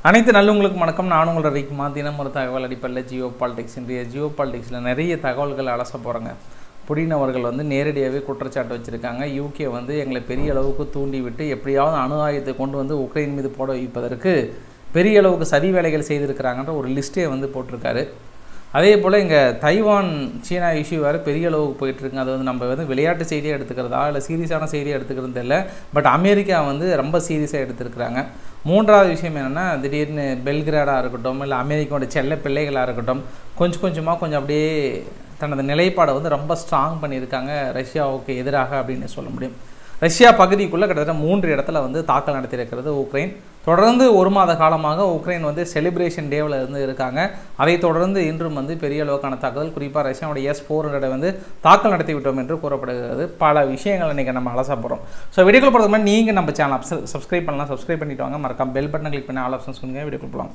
அனைத்து நல்லவங்களுக்கும் வணக்கம் நான் உங்களோட ரீக்குமா தினம் ஒரு தகவல் அடிப்படையில் ஜியோ பாலிடிக்ஸ் இன்றைய ஜியோ பாலிடிக்ஸில் நிறைய தகவல்கள் அலச போகிறாங்க புடின் அவர்கள் வந்து நேரடியாகவே குற்றச்சாட்டு வச்சுருக்காங்க யூகே வந்து எங்களை பெரிய அளவுக்கு தூண்டி விட்டு எப்படியாவது அணு ஆயுதத்தை கொண்டு வந்து உக்ரைன் மீது போட வைப்பதற்கு பெரிய அளவுக்கு சதி வேலைகள் செய்திருக்கிறாங்கன்ற ஒரு லிஸ்ட்டே வந்து போட்டிருக்காரு அதே போல் இங்கே தைவான் சீனா இஷ்யூ வேறு பெரிய அளவுக்கு போயிட்டுருக்கு அது வந்து நம்ம வந்து விளையாட்டு செய்தியாக எடுத்துக்கிறதா இல்லை சீரியஸான செய்தியாக எடுத்துக்கிறது இல்லை பட் அமெரிக்கா வந்து ரொம்ப சீரியஸாக எடுத்துருக்குறாங்க மூன்றாவது விஷயம் என்னென்னா திடீர்னு பெல்கிராடாக இருக்கட்டும் இல்லை அமெரிக்காவோட செல்ல பிள்ளைகளாக இருக்கட்டும் கொஞ்சம் கொஞ்சமாக கொஞ்சம் அப்படியே தனது நிலைப்பாடை வந்து ரொம்ப ஸ்ட்ராங் பண்ணியிருக்காங்க ரஷ்யாவுக்கு எதிராக அப்படின்னு சொல்ல முடியும் ரஷ்யா பகுதிக்குள்ளே கிட்டத்தட்ட மூன்று இடத்துல வந்து தாக்கல் நடத்தியிருக்கிறது உக்ரைன் தொடர்ந்து ஒரு மாத காலமாக உக்ரைன் வந்து செலிப்ரேஷன் டேவில் இருந்து இருக்காங்க அதை தொடர்ந்து இன்றும் வந்து பெரிய அளவுக்கான தாக்குதல் குறிப்பாக ரஷ்யாவுடைய எஸ் ஃபோர் ஹண்ட்ரட் வந்து தாக்கல் நடத்தி விட்டோம் என்று கூறப்படுகிறது பல விஷயங்கள் இன்றைக்கி நம்ம அலச போகிறோம் ஸோ வீடியோக்குள்ள போகிறதுக்கு முன்னாடி நீங்கள் நம்ம சேனல் சப்ஸ்கிரைப் பண்ணலாம் சப்ஸ்கிரைப் பண்ணிட்டு வாங்க மறக்காம பெல் பட்டன் கிளிக் பண்ணி ஆல் ஆப்ஷன்ஸ் கொடுங்க வீடியோக்குள்ள போகலாம்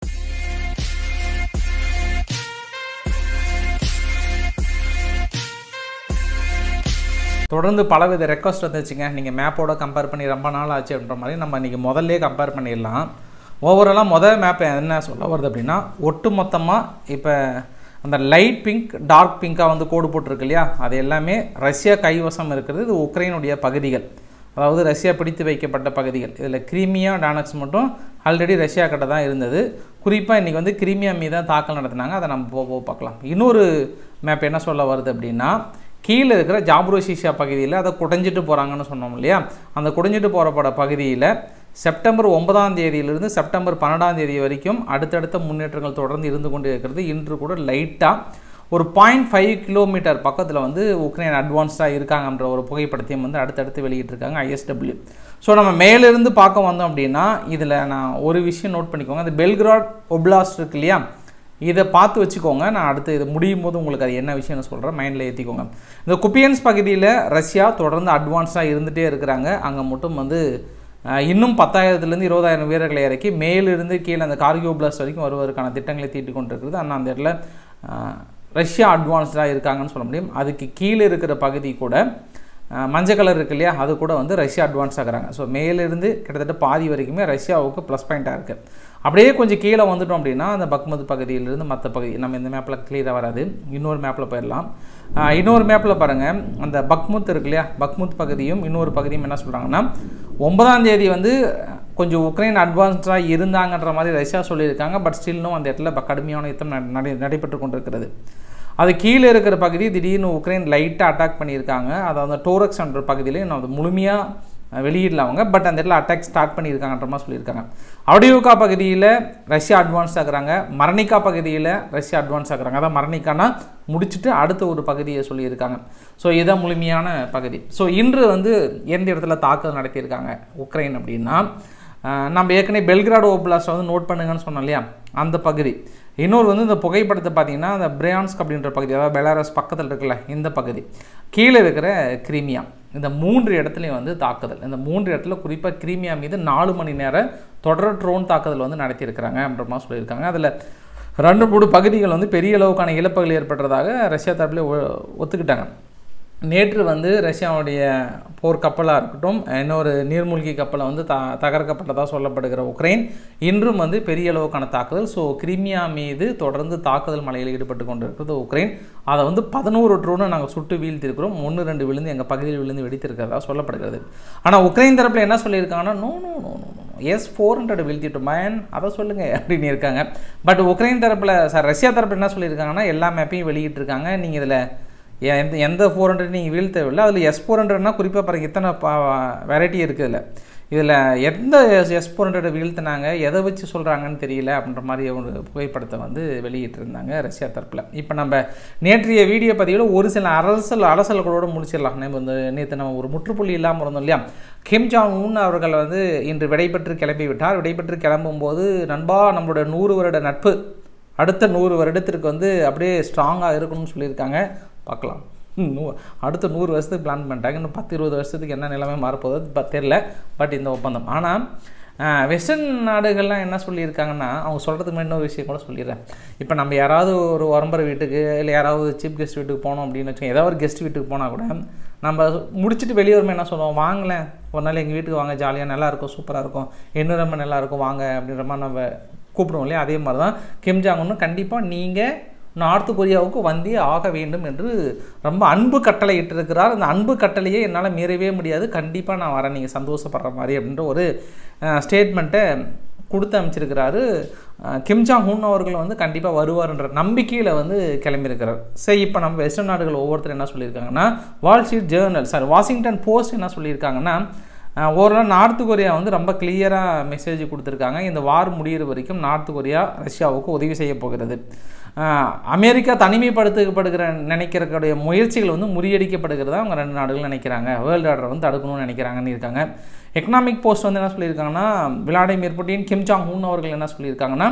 தொடர்ந்து பலவித ரெக்வஸ்ட் வந்துச்சுங்க நீங்கள் மேப்போட கம்பேர் பண்ணி ரொம்ப நாள் ஆச்சு அப்படின்ற மாதிரி நம்ம இன்றைக்கி முதல்லே கம்பேர் பண்ணிடலாம் ஓவராலாக முதல் மேப் என்ன சொல்ல வருது அப்படின்னா ஒட்டு மொத்தமாக இப்போ அந்த லைட் பிங்க் டார்க் பிங்காக வந்து கோடு போட்டிருக்கு இல்லையா அது எல்லாமே ரஷ்யா கைவசம் இருக்கிறது இது உக்ரைனுடைய பகுதிகள் அதாவது ரஷ்யா பிடித்து வைக்கப்பட்ட பகுதிகள் இதில் கிரீமியா டானக்ஸ் மட்டும் ஆல்ரெடி ரஷ்யா கிட்ட தான் இருந்தது குறிப்பாக இன்றைக்கி வந்து கிரீமியா மீது தான் தாக்கல் நடத்தினாங்க அதை நம்ம போக போக பார்க்கலாம் இன்னொரு மேப் என்ன சொல்ல வருது அப்படின்னா கீழே இருக்கிற ஜாப்ரோசிஷா பகுதியில் அதை குடைஞ்சிட்டு போகிறாங்கன்னு சொன்னோம் இல்லையா அந்த குடைஞ்சிட்டு போகிறப்பட பகுதியில் செப்டம்பர் ஒன்பதாம் தேதியிலிருந்து செப்டம்பர் பன்னெண்டாம் தேதி வரைக்கும் அடுத்தடுத்த முன்னேற்றங்கள் தொடர்ந்து இருந்து கொண்டு இருக்கிறது இன்று கூட லைட்டாக ஒரு பாயிண்ட் ஃபைவ் கிலோமீட்டர் பக்கத்தில் வந்து உக்ரைன் அட்வான்ஸ்டாக இருக்காங்கன்ற ஒரு புகைப்படத்தையும் வந்து அடுத்தடுத்து வெளியிட்டிருக்காங்க ஐஎஸ்டபிள்யூ ஸோ நம்ம மேலிருந்து பார்க்க வந்தோம் அப்படின்னா இதில் நான் ஒரு விஷயம் நோட் பண்ணிக்கோங்க அந்த பெல்கிராட் ஒப்லாஸ்ட் இருக்கு இல்லையா இதை பார்த்து வச்சுக்கோங்க நான் அடுத்து இது முடியும் போது உங்களுக்கு அது என்ன விஷயம்னு சொல்கிறேன் மைண்டில் ஏற்றிக்கோங்க இந்த குப்பியன்ஸ் பகுதியில் ரஷ்யா தொடர்ந்து அட்வான்ஸாக இருந்துகிட்டே இருக்கிறாங்க அங்கே மட்டும் வந்து இன்னும் பத்தாயிரத்துலேருந்து இருபதாயிரம் வீரர்களை இறக்கி மேலிருந்து கீழே அந்த கார்கியோ பிளஸ் வரைக்கும் வருவதற்கான திட்டங்களை தீட்டி கொண்டு இருக்குது ஆனால் அந்த இடத்துல ரஷ்யா அட்வான்ஸ்டாக இருக்காங்கன்னு சொல்ல முடியும் அதுக்கு கீழே இருக்கிற பகுதி கூட மஞ்சள் கலர் இருக்கு இல்லையா அது கூட வந்து ரஷ்யா அட்வான்ஸ் ஆகுறாங்க ஸோ மேலிருந்து கிட்டத்தட்ட பாதி வரைக்குமே ரஷ்யாவுக்கு ப்ளஸ் பாயிண்ட்டாக இருக்குது அப்படியே கொஞ்சம் கீழே வந்துட்டோம் அப்படின்னா அந்த பக்மத் பகுதியிலிருந்து மற்ற பகுதி நம்ம இந்த மேப்பில் கிளியராக வராது இன்னொரு மேப்பில் போயிடலாம் இன்னொரு மேப்பில் பாருங்கள் அந்த பக்முத் இருக்கு இல்லையா பக்முத் பகுதியும் இன்னொரு பகுதியும் என்ன சொல்கிறாங்கன்னா ஒன்பதாம் தேதி வந்து கொஞ்சம் உக்ரைன் அட்வான்ஸ்டாக இருந்தாங்கன்ற மாதிரி ரஷ்யா சொல்லியிருக்காங்க பட் ஸ்டில்னும் அந்த இடத்துல கடுமையான யுத்தம் நடை நடைபெற்று கொண்டிருக்கிறது அது கீழே இருக்கிற பகுதி திடீர்னு உக்ரைன் லைட்டாக அட்டாக் பண்ணியிருக்காங்க அதாவது அந்த டோரக்ஸ் என்ற பகுதியிலே நான் அது முழுமையாக வெளியிடல அவங்க பட் அந்த இடத்துல அட்டாக் ஸ்டார்ட் பண்ணியிருக்காங்கன்ற மாதிரி சொல்லியிருக்காங்க அவடியோகா பகுதியில் ரஷ்யா அட்வான்ஸ் ஆகுறாங்க மரணிக்கா பகுதியில் ரஷ்யா அட்வான்ஸ் ஆகுறாங்க அதான் மரணிக்கானா முடிச்சுட்டு அடுத்த ஒரு பகுதியை சொல்லியிருக்காங்க ஸோ இதான் முழுமையான பகுதி ஸோ இன்று வந்து எந்த இடத்துல தாக்குதல் நடத்தியிருக்காங்க உக்ரைன் அப்படின்னா நம்ம ஏற்கனவே பெல்கிராடோ ஓப்லாஸ்ட்டை வந்து நோட் பண்ணுங்கன்னு சொன்னோம் இல்லையா அந்த பகுதி இன்னொரு வந்து இந்த புகைப்படத்தை பார்த்தீங்கன்னா அந்த பிரியான்ஸ்க் அப்படின்ற பகுதி அதாவது பெலாரஸ் பக்கத்தில் இருக்குல்ல இந்த பகுதி கீழே இருக்கிற கிரீமியா இந்த மூன்று இடத்துலையும் வந்து தாக்குதல் இந்த மூன்று இடத்துல குறிப்பாக கிரீமியா மீது நாலு மணி நேரம் தொடர் ட்ரோன் தாக்குதல் வந்து நடத்தியிருக்கிறாங்க அப்படின்ற மாதிரி சொல்லியிருக்காங்க அதில் ரெண்டு மூணு பகுதிகள் வந்து பெரிய அளவுக்கான இழப்புகள் ஏற்பட்டதாக ரஷ்யா தரப்பில் ஒத்துக்கிட்டாங்க நேற்று வந்து ரஷ்யாவுடைய போர் கப்பலாக இருக்கட்டும் இன்னொரு நீர்மூழ்கி கப்பலை வந்து த தகர்க்கப்பட்டதாக சொல்லப்படுகிற உக்ரைன் இன்றும் வந்து பெரிய அளவுக்கான தாக்குதல் ஸோ கிரிமியா மீது தொடர்ந்து தாக்குதல் மலையில் ஈடுபட்டு கொண்டு இருக்கிறது உக்ரைன் அதை வந்து பதினோரு ட்ரோனை நாங்கள் சுட்டு வீழ்த்திருக்கிறோம் ஒன்று ரெண்டு விழுந்து எங்கள் பகுதியில் விழுந்து வெடித்திருக்கிறதா சொல்லப்படுகிறது ஆனால் உக்ரைன் தரப்பில் என்ன சொல்லியிருக்காங்கன்னா no no no no no yes four hundred வீழ்த்திட்டோம் மேன் அதை சொல்லுங்கள் அப்படின்னு இருக்காங்க பட் உக்ரைன் தரப்பில் சார் ரஷ்யா தரப்பில் என்ன சொல்லியிருக்காங்கன்னா எல்லா மேப்பையும் வெளியிட்டிருக்காங்க நீங்கள் இதில் எந்த எந்த ஃபோர் ஹண்ட்ரட் நீங்கள் வீழ் தேவையில்லை அதில் எஸ் ஃபோர் ஹண்ட்ரட்னா குறிப்பாக பாருங்கள் இத்தனை வெரைட்டி இருக்குது இதில் இதில் எந்த எஸ் ஃபோர் ஹண்ட்ரட் வீழ்த்தினாங்க எதை வச்சு சொல்கிறாங்கன்னு தெரியல அப்படின்ற மாதிரி ஒரு புகைப்படத்தை வந்து வெளியிட்டிருந்தாங்க ரஷ்யா தரப்பில் இப்போ நம்ம நேற்றைய வீடியோ பதிவில் ஒரு சில அரசல் அரசல்களோடு முடிச்சிடலாம் நம்ம வந்து நேற்று நம்ம ஒரு முற்றுப்புள்ளி இல்லாமல் இருந்தோம் இல்லையா கிம் ஜாங் உன் அவர்கள் வந்து இன்று விடைபெற்று கிளம்பி விட்டார் விடைபெற்று கிளம்பும்போது நண்பா நம்மளோட நூறு வருட நட்பு அடுத்த நூறு வருடத்திற்கு வந்து அப்படியே ஸ்ட்ராங்காக இருக்கணும்னு சொல்லியிருக்காங்க பார்க்கலாம் நூ அடுத்த நூறு வருஷத்துக்கு பிளான் பண்ணிட்டாங்க இன்னும் பத்து இருபது வருஷத்துக்கு என்ன நிலைமை மாறப்போகுது இப்போ தெரில பட் இந்த ஒப்பந்தம் ஆனால் வெஸ்டர்ன் நாடுகள்லாம் என்ன சொல்லியிருக்காங்கன்னா அவங்க சொல்கிறதுக்கு முன்னாடி இன்னொரு விஷயம் கூட சொல்லிடுறேன் இப்போ நம்ம யாராவது ஒரு உரம்பரை வீட்டுக்கு இல்லை யாராவது சீஃப் கெஸ்ட் வீட்டுக்கு போனோம் அப்படின்னு வச்சுக்கோங்க ஏதாவது ஒரு கெஸ்ட் வீட்டுக்கு போனால் கூட நம்ம முடிச்சுட்டு வெளியே வரும்போது என்ன சொல்லுவோம் வாங்கலேன் ஒரு நாள் எங்கள் வீட்டுக்கு வாங்க ஜாலியாக நல்லா இருக்கும் சூப்பராக இருக்கும் இன்னும் ரொம்ப நல்லா இருக்கும் வாங்க அப்படின்ற மாதிரி நம்ம கூப்பிடுவோம் இல்லையா அதே மாதிரி தான் கிம் ஜாங் உன்னு கண்டிப்பாக நீங்கள் நார்த் கொரியாவுக்கு வந்தே ஆக வேண்டும் என்று ரொம்ப அன்பு கட்டளை இட்டிருக்கிறார் அந்த அன்பு கட்டளையே என்னால் மீறவே முடியாது கண்டிப்பாக நான் வரேன் நீங்கள் சந்தோஷப்படுற மாதிரி அப்படின்ற ஒரு ஸ்டேட்மெண்ட்டை கொடுத்து அமைச்சிருக்கிறாரு அஹ் கிம் ஜாங் உன் அவர்கள் வந்து கண்டிப்பாக வருவார்ன்ற நம்பிக்கையில் வந்து கிளம்பியிருக்கிறார் சரி இப்போ நம்ம வெஸ்டர்ன் நாடுகள் ஒவ்வொருத்தர் என்ன சொல்லியிருக்காங்கன்னா Wall Street Journal sorry Washington Post என்ன சொல்லியிருக்காங்கன்னா அஹ் ஒரு நாள் நார்த் கொரியா வந்து ரொம்ப கிளியராக மெசேஜ் கொடுத்துருக்காங்க இந்த வார் முடியிற வரைக்கும் நார்த் கொரியா ரஷ்யாவுக்கு உதவி செய்ய போகிறது அஹ் அமெரிக்கா தனிமைப்படுத்தப்படுகிற நினைக்கிறக்கூடிய முயற்சிகள் வந்து முறியடிக்கப்படுகிறதா அவங்க ரெண்டு நாடுகள் நினைக்கிறாங்க வேர்ல்டு ஆர்டர் வந்து தடுக்கணும்னு நினைக்கிறாங்கன்னு இருக்காங்க எக்கனாமிக் போஸ்ட் வந்து என்ன சொல்லியிருக்காங்கன்னா Vladimir Putin Kim Jong Un அவர்கள் என்ன சொல்லியிருக்காங்கன்னா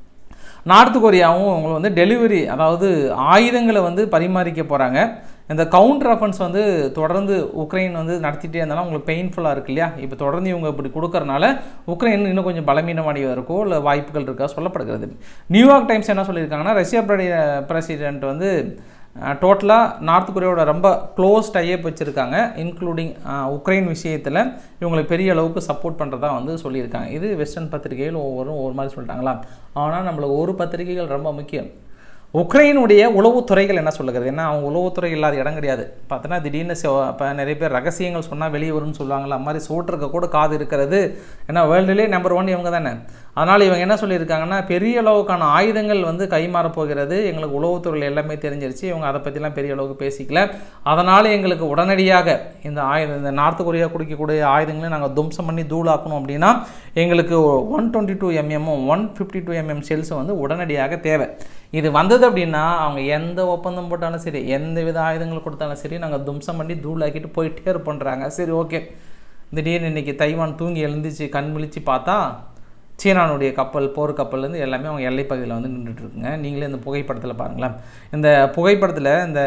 நார்த் கொரியாவும் அவங்க வந்து டெலிவரி அதாவது ஆயுதங்களை வந்து பரிமாறிக்க போகிறாங்க இந்த கவுண்டர் அஃபென்ஸ் வந்து தொடர்ந்து உக்ரைன் வந்து நடத்திட்டே இருந்தாலும் அவங்களுக்கு பெயின்ஃபுல்லாக இருக்கு இல்லையா இப்போ தொடர்ந்து இவங்க இப்படி கொடுக்கறனால உக்ரைன் இன்னும் கொஞ்சம் பலவீனமடைய இருக்கோ இல்லை வாய்ப்புகள் இருக்கா சொல்லப்படுகிறது நியூயார்க் டைம்ஸ் என்ன சொல்லியிருக்காங்கன்னா ரஷ்யா பிரசிடென்ட் வந்து டோட்டலாக நார்த் கொரியாவோட ரொம்ப க்ளோஸ் டைப் வச்சுருக்காங்க இன்க்ளூடிங் உக்ரைன் விஷயத்தில் இவங்களுக்கு பெரிய அளவுக்கு சப்போர்ட் பண்ணுறதா வந்து சொல்லியிருக்காங்க இது வெஸ்டர்ன் பத்திரிகைகள் ஒவ்வொரு ஒவ்வொரு மாதிரி சொல்லிட்டாங்களா ஆனால் நம்மளுக்கு ஒரு பத்திரிகைகள் ரொம்ப முக்கியம் உக்ரைனுடைய உளவுத்துறைகள் என்ன சொல்லுகிறது ஏன்னா அவங்க உளவுத்துறை இல்லாத இடம் கிடையாது பார்த்தோன்னா திடீர்னு இப்போ நிறைய பேர் ரகசியங்கள் சொன்னால் வெளியே வரும்னு சொல்லுவாங்களா அது மாதிரி சோற்றுக்க கூட காது இருக்கிறது ஏன்னா வேர்ல்டுலேயே நம்பர் ஒன் இவங்க தானே அதனால் இவங்க என்ன சொல்லியிருக்காங்கன்னா பெரிய அளவுக்கான ஆயுதங்கள் வந்து கைமாறப் போகிறது எங்களுக்கு உளவுத்துறையில் எல்லாமே தெரிஞ்சிருச்சு இவங்க அதை பற்றிலாம் பெரிய அளவுக்கு பேசிக்கல அதனால் எங்களுக்கு உடனடியாக இந்த ஆயுதம் இந்த நார்த் கொரியா குடிக்கக்கூடிய ஆயுதங்களை நாங்கள் தும்சம் பண்ணி தூளாக்கணும் அப்படின்னா எங்களுக்கு ஒன் டுவெண்ட்டி டூ எம்எம்மும் ஒன் ஃபிஃப்டி டூ எம்எம் செல்ஸும் வந்து உடனடியாக தேவை இது வந்தது அப்படின்னா அவங்க எந்த ஒப்பந்தம் போட்டாலும் சரி எந்த வித ஆயுதங்கள் கொடுத்தாலும் சரி நாங்கள் தும்சம் பண்ணி தூளாக்கிட்டு போயிட்டே இருப்போன்றாங்க சரி ஓகே திடீர்னு இன்றைக்கி தைவான் தூங்கி எழுந்துச்சு கண் விழிச்சு பார்த்தா சீனானுடைய கப்பல் போர் கப்பல்லேருந்து எல்லாமே அவங்க எல்லைப் பகுதியில் வந்து நின்றுட்டு இருக்குங்க நீங்களே இந்த புகைப்படத்தில் பாருங்களேன் இந்த புகைப்படத்தில் இந்த